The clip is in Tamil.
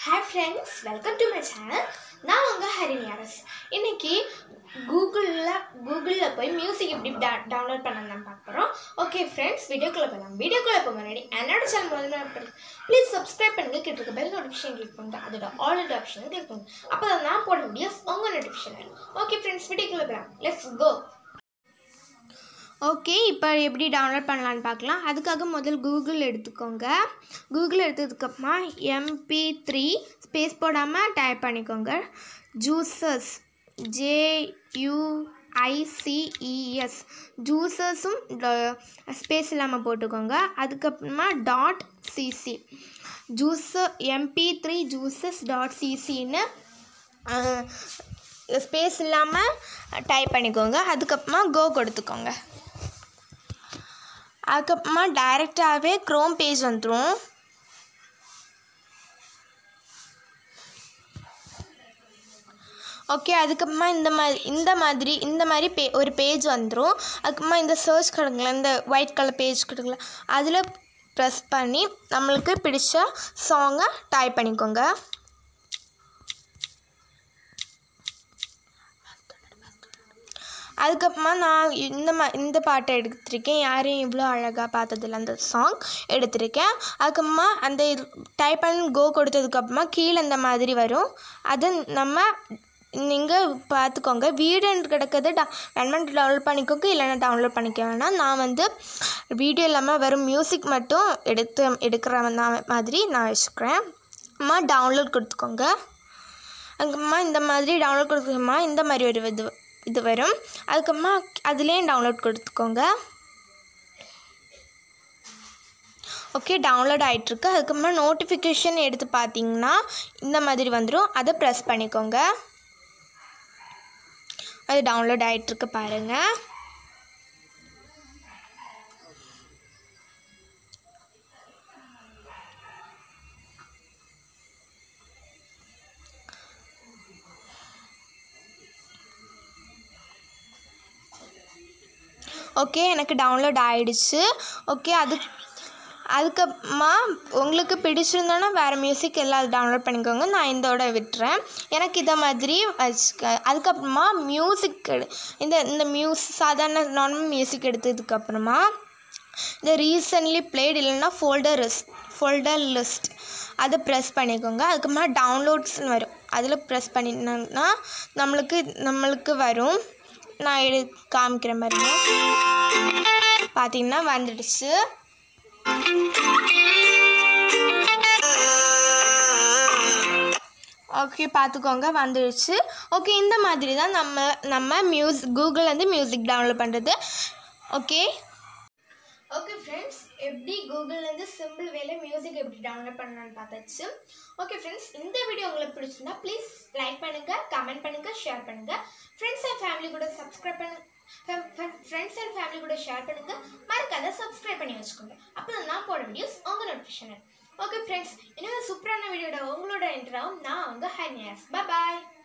hi friends welcome to my channel நான் உங்கள் ஹரிணி அரஸ் இன்னைக்கு கூகுளில் கூகுளில் போய் மியூசிக் எப்படி டா டவுன்லோட் பண்ணலாம் பார்க்க போகிறோம் ஓகே ஃப்ரெண்ட்ஸ் வீடியோக்குள்ளே போகலாம் வீடியோக்குள்ளே போக முன்னாடி என்னோட சேனல் முதல்ல ப்ளீஸ் சப்ஸ்கிரைப் பண்ணுங்க கிட்ட இருக்க பெல் நோட்டிஃபிகேஷன் கிளிக் பண்ணுங்க அதோட ஆல்ரெடி ஆப்ஷன் கிளிக் பண்ணுங்க அப்போ தான் நான் போட வீடியோஸ் உங்கள் நோட்டிஃபிகேஷன் வரும் ஓகே ஃப்ரெண்ட்ஸ் வீடியோக்குள்ளே போகலாம் லெட்ஸ் கோ ஓகே இப்போ எப்படி டவுன்லோட் பண்ணலான்னு பார்க்கலாம் அதுக்காக முதல் கூகுள் எடுத்துக்கோங்க கூகுள் எடுத்ததுக்கப்புறமா எம்பி த்ரீ ஸ்பேஸ் போடாமல் டைப் பண்ணிக்கோங்க ஜூசஸ் ஜேயூஐசிஇஎஸ் ஜூசஸும் ஸ்பேஸ் இல்லாமல் போட்டுக்கோங்க அதுக்கப்புறமா dot CC juice MP three juices dot சிசின்னு ஸ்பேஸ் இல்லாமல் டைப் பண்ணிக்கோங்க அதுக்கப்புறமா கோ கொடுத்துக்கோங்க அதுக்கப்புறமா டைரெக்டாகவே க்ரோம் பேஜ் வந்துடும் ஓகே அதுக்கப்புறமா இந்த மாதிரி இந்த மாதிரி இந்த மாதிரி பே ஒரு பேஜ் வந்துடும் அதுக்கப்புறமா இந்த சர்ச் கிடக்குல இந்த ஒயிட் கலர் பேஜ் கிடக்குல அதில் ப்ரெஸ் பண்ணி நம்மளுக்கு பிடிச்ச சாங்கை டைப் பண்ணிக்கோங்க அதுக்கப்புறமா நான் இந்த மா இந்த பாட்டை எடுத்திருக்கேன் யாரையும் இவ்வளோ அழகாக பார்த்ததில்ல அந்த சாங் எடுத்திருக்கேன் அதுக்கப்புறமா அந்த டைப் பண்ணி கோ கொடுத்ததுக்கப்புறமா கீழே இந்த மாதிரி வரும் அதை நம்ம நீங்கள் பார்த்துக்கோங்க வீடியோ கிடக்கிறது டா நண்பன் டவுன்லோட் பண்ணிக்கோங்க இல்லைன்னா டவுன்லோட் பண்ணிக்க வேணாம் நான் வந்து வீடியோ இல்லாமல் வெறும் மியூசிக் மட்டும் எடுத்து எடுக்கிற மாதிரி நான் வச்சுக்கிறேன் அம்மா டவுன்லோட் கொடுத்துக்கோங்க அதுக்கப்புறமா இந்த மாதிரி டவுன்லோட் கொடுத்துக்கோமா இந்த மாதிரி ஒரு இது இது வரும் அதுக்கப்புறமா அதுலேயும் டவுன்லோட் கொடுத்துக்கோங்க ஓகே டவுன்லோட் ஆகிட்டுருக்கு அதுக்கப்புறமா நோட்டிஃபிகேஷன் எடுத்து பார்த்தீங்கன்னா இந்த மாதிரி வந்துடும் அதை ப்ரெஸ் பண்ணிக்கோங்க அது டவுன்லோட் ஆகிட்டுருக்கு பாருங்கள் ஓகே எனக்கு டவுன்லோட் ஆகிடுச்சு ஓகே அது அதுக்கப்புறமா உங்களுக்கு பிடிச்சிருந்தோன்னா வேறு மியூசிக் எல்லாம் டவுன்லோட் பண்ணிக்கோங்க நான் இதோட விட்டுறேன் எனக்கு இதை மாதிரி வச்சுக்க அதுக்கப்புறமா மியூசிக் இந்த இந்த மியூஸ் சாதாரண நார்மல் மியூசிக் எடுத்ததுக்கப்புறமா இந்த ரீசன்ட்லி பிளேட் இல்லைன்னா ஃபோல்டர் ஃபோல்டர் லிஸ்ட் அதை ப்ரெஸ் பண்ணிக்கோங்க அதுக்கப்புறமா டவுன்லோட்ஸ்னு வரும் அதில் ப்ரெஸ் பண்ணினா நம்மளுக்கு நம்மளுக்கு வரும் நான் எடு காமிக்கிற மாதிரி பார்த்தீங்கன்னா வந்துடுச்சு ஓகே பார்த்துக்கோங்க வந்துடுச்சு ஓகே இந்த மாதிரி தான் நம்ம நம்ம மியூஸ் கூகுள்லேருந்து மியூசிக் டவுன்லோட் பண்ணுறது ஓகே ஓகே ஃப்ரெண்ட்ஸ் எப்படி கூகுள்லேருந்து சிம்பிள் வேலை மியூசிக் எப்படி டவுன்லோட் பண்ணலான்னு பார்த்தாச்சு ஓகே ஃப்ரெண்ட்ஸ் இந்த வீடியோ உங்களுக்கு பிடிச்சிருந்தா ப்ளீஸ் லைக் பண்ணுங்கள் கமெண்ட் பண்ணுங்கள் ஷேர் பண்ணுங்கள் ஃப்ரெண்ட்ஸ் அண்ட் ஃபேமிலி கூட சப்ஸ்கிரைப் பண்ணு ஃப்ரெண்ட்ஸ் அண்ட் ஃபேமிலி கூட ஷேர் பண்ணுங்கள் மறக்காத சப்ஸ்கிரைப் பண்ணி வச்சுக்கோங்க அப்போ தான் நான் போட வீடியோஸ் உங்கள் நோட்டிஃபிகேஷன் ஓகே ஃப்ரெண்ட்ஸ் இன்னொரு சூப்பரான வீடியோட உங்களோட இன்ட்ராவும் நான் உங்கள் ஹேனியாஸ் பாய்